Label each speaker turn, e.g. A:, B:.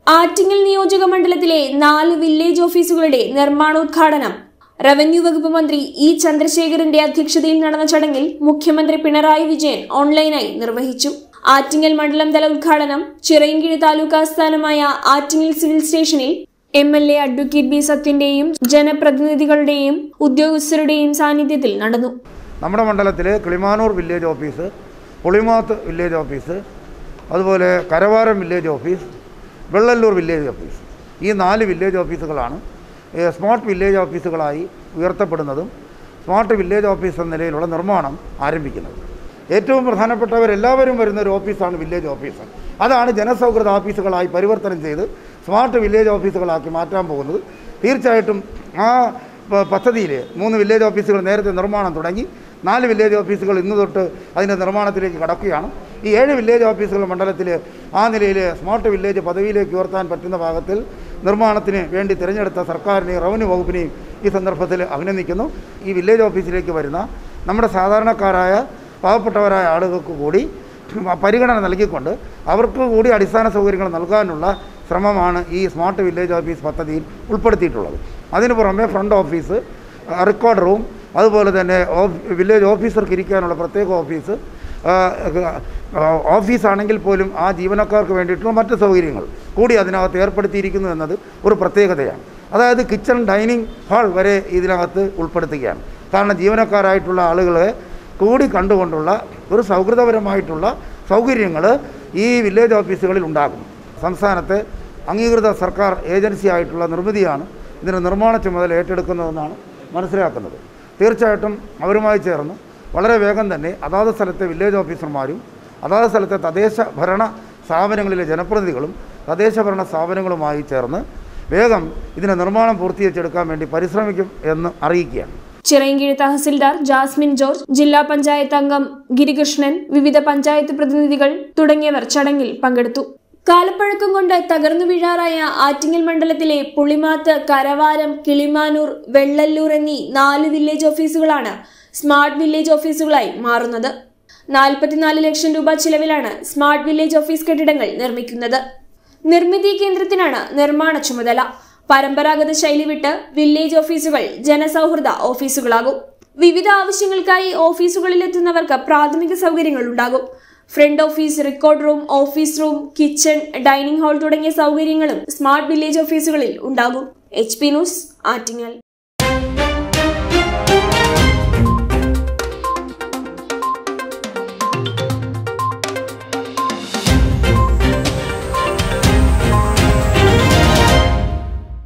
A: ആറ്റിങ്ങൽ നിയോജക മണ്ഡലത്തിലെ നാല് വില്ലേജ് ഓഫീസുകളുടെ നിർമ്മാണോദ്ഘാടനം റവന്യൂ വകുപ്പ് മന്ത്രി ഇ ചന്ദ്രശേഖരന്റെ അധ്യക്ഷതയിൽ നടന്ന ചടങ്ങിൽ മുഖ്യമന്ത്രി പിണറായി വിജയൻ ഓൺലൈനായി നിർവഹിച്ചു ആറ്റിങ്ങൽ മണ്ഡലം തല ഉദ്ഘാടനം ചിറയൻകീഴ് താലൂക്ക് ആസ്ഥാനമായ ആറ്റിങ്ങൽ സിവിൽ സ്റ്റേഷനിൽ M L A advocate B സത്യന്റെയും ജനപ്രതിനിധികളുടെയും ഉദ്യോഗസ്ഥരുടെയും സാന്നിധ്യത്തിൽ നടന്നു
B: നമ്മുടെ മണ്ഡലത്തിൽ Kilimanoor village office Pulimath village office അതുപോലെ Karavaram village office Vellallur village office ഈ നാല് വില്ലേജ് ഓഫീസുകളാണ് ഏഹ്, സ്മാർട്ട് വില്ലേജ് ഓഫീസുകളായി ഉയർത്തപ്പെടുന്നതും സ്മാർട്ട് വില്ലേജ് ഓഫീസ് എന്ന നിലയിലുള്ള നിർമ്മാണം ആരംഭിക്കുന്നത് ഏറ്റവും പ്രധാനപ്പെട്ടവരെല്ലാവരും വരുന്ന ഒരു ഓഫീസാണ് വില്ലേജ് ഓഫീസ് അതാണ് ജനസൗഹൃദ ഓഫീസുകളായി പരിവർത്തനം ചെയ്ത് സ്മാർട്ട് വില്ലേജ് ഓഫീസുകളാക്കി മാറ്റാൻ പോകുന്നത് തീർച്ചയായിട്ടും ആ പ- പദ്ധതിയിൽ മൂന്ന് വില്ലേജ് ഓഫീസുകൾ നേരത്തെ നിർമ്മാണം തുടങ്ങി നാല് വില്ലേജ് ഓഫീസുകൾ ഇന്ന് തൊട്ട് അതിൻ്റെ നിർമ്മാണത്തിലേക്ക് കടക്കുകയാണ് ഈ ഏഴ് വില്ലേജ് ഓഫീസുകൾ മണ്ഡലത്തിൽ ആ നിലയിൽ സ്മാർട്ട് വില്ലേജ് പദവിയിലേക്ക് ഉയർത്താൻ പറ്റുന്ന ഭാഗത്തിൽ നിർമ്മാണത്തിന് വേണ്ടി തിരഞ്ഞെടുത്ത സർക്കാരിനെയും റവന്യൂ വകുപ്പിനെയും ഈ സന്ദർഭത്തിൽ അഭിനന്ദിക്കുന്നു ഈ വില്ലേജ് ഓഫീസിലേക്ക് വരുന്ന നമ്മുടെ സാധാരണക്കാരായ പാവപ്പെട്ടവരായ ആളുകൾക്ക് കൂടി പരിഗണന നൽകിക്കൊണ്ട് അവർക്ക് കൂടി അടിസ്ഥാന സൗകര്യങ്ങൾ നൽകാനുള്ള ശ്രമമാണ് ഈ സ്മാർട്ട് വില്ലേജ് ഓഫീസ് പദ്ധതിയിൽ ഉൾപ്പെടുത്തിയിട്ടുള്ളത് അതിന് പുറമെ ഫ്രണ്ട് ഓഫീസ് റെക്കോർഡ് റൂം അതുപോലെ തന്നെ ഓഫ് വില്ലേജ് ഓഫീസർക്ക് ഇരിക്കാനുള്ള പ്രത്യേക ഓഫീസ് ആ, ആ, ഓഫീസാണെങ്കിൽ പോലും ആ ജീവനക്കാർക്ക് വേണ്ടിയിട്ടുള്ള മറ്റ് സൗകര്യങ്ങൾ കൂടി അതിനകത്ത് ഏർപ്പെടുത്തിയിരിക്കുന്നു എന്നത് ഒരു പ്രത്യേകതയാണ് അതായത് കിച്ചൺ ഡൈനിങ് ഹാൾ വരെ ഇതിനകത്ത് ഉൾപ്പെടുത്തുകയാണ് കാരണം ജീവനക്കാരായിട്ടുള്ള ആളുകളെ കൂടി കണ്ടുകൊണ്ടുള്ള ഒരു സൗഹൃദപരമായിട്ടുള്ള സൗകര്യങ്ങൾ ഈ വില്ലേജ് ഓഫീസുകളിൽ ഉണ്ടാകും സംസ്ഥാനത്തെ അംഗീകൃത സർക്കാർ ഏജൻസി ആയിട്ടുള്ള നിർമ്മിതിയാണ് ഇതിൻ്റെ നിർമ്മാണ ചുമതല ഏറ്റെടുക്കുന്നതെന്നാണ് മനസ്സിലാക്കുന്നത് തീർച്ചയായിട്ടും അവരുമായി ചേർന്ന് വളരെ വേഗം തന്നെ അതാത് സ്ഥലത്തെ വില്ലേജ് ഓഫീസർമാരും അതാത് സ്ഥലത്തെ തദ്ദേശ ഭരണ സ്ഥാപനങ്ങളിലെ ജനപ്രതിനിധികളും തദ്ദേശ ഭരണ സ്ഥാപനങ്ങളുമായി ചേർന്ന് വേഗം ഇതിൻ്റെ നിർമ്മാണം പൂർത്തീകരിച്ചെടുക്കാൻ വേണ്ടി പരിശ്രമിക്കും എന്ന് അറിയിക്കുകയാണ്
A: ചിറയൻകീഴ് തഹസിൽദാർ ജാസ്മിൻ ജോർജ് ജില്ലാ പഞ്ചായത്ത് അംഗം ഗിരികൃഷ്ണൻ വിവിധ പഞ്ചായത്ത് പ്രതിനിധികൾ തുടങ്ങിയവർ ചടങ്ങിൽ പങ്കെടുത്തു കാലപ്പഴക്കം കൊണ്ട് തകർന്നു വീഴാറായ ആറ്റിങ്ങൽ മണ്ഡലത്തിലെ പുളിമാത്ത് കരവാരം കിളിമാനൂർ വെള്ളല്ലൂർ എന്നീ നാല് വില്ലേജ് ഓഫീസുകളാണ് സ്മാർട്ട് വില്ലേജ് ഓഫീസുകളായി മാറുന്നത് നാൽപ്പത്തിനാല് ലക്ഷം രൂപ ചിലവിലാണ് സ്മാർട്ട് വില്ലേജ് ഓഫീസ് കെട്ടിടങ്ങൾ നിർമ്മിക്കുന്നത് നിർമ്മിതി കേന്ദ്രത്തിനാണ് നിർമ്മാണ ചുമതല പരമ്പരാഗത ശൈലി വിട്ട് വില്ലേജ് ഓഫീസുകൾ ജനസൗഹൃദ ഓഫീസുകളാകും വിവിധ ആവശ്യങ്ങൾക്കായി ഓഫീസുകളിലെത്തുന്നവർക്ക് പ്രാഥമിക സൗകര്യങ്ങൾ ഉണ്ടാകും front office record room office room kitchen dining hall തുടങ്ങിയ സൗകര്യങ്ങളും സ്മാർട്ട് വില്ലേജ് ഓഫീസുകളിൽ ഉണ്ടാകും എച്ച് പി ന്യൂസ് ആറ്റിങ്ങൽ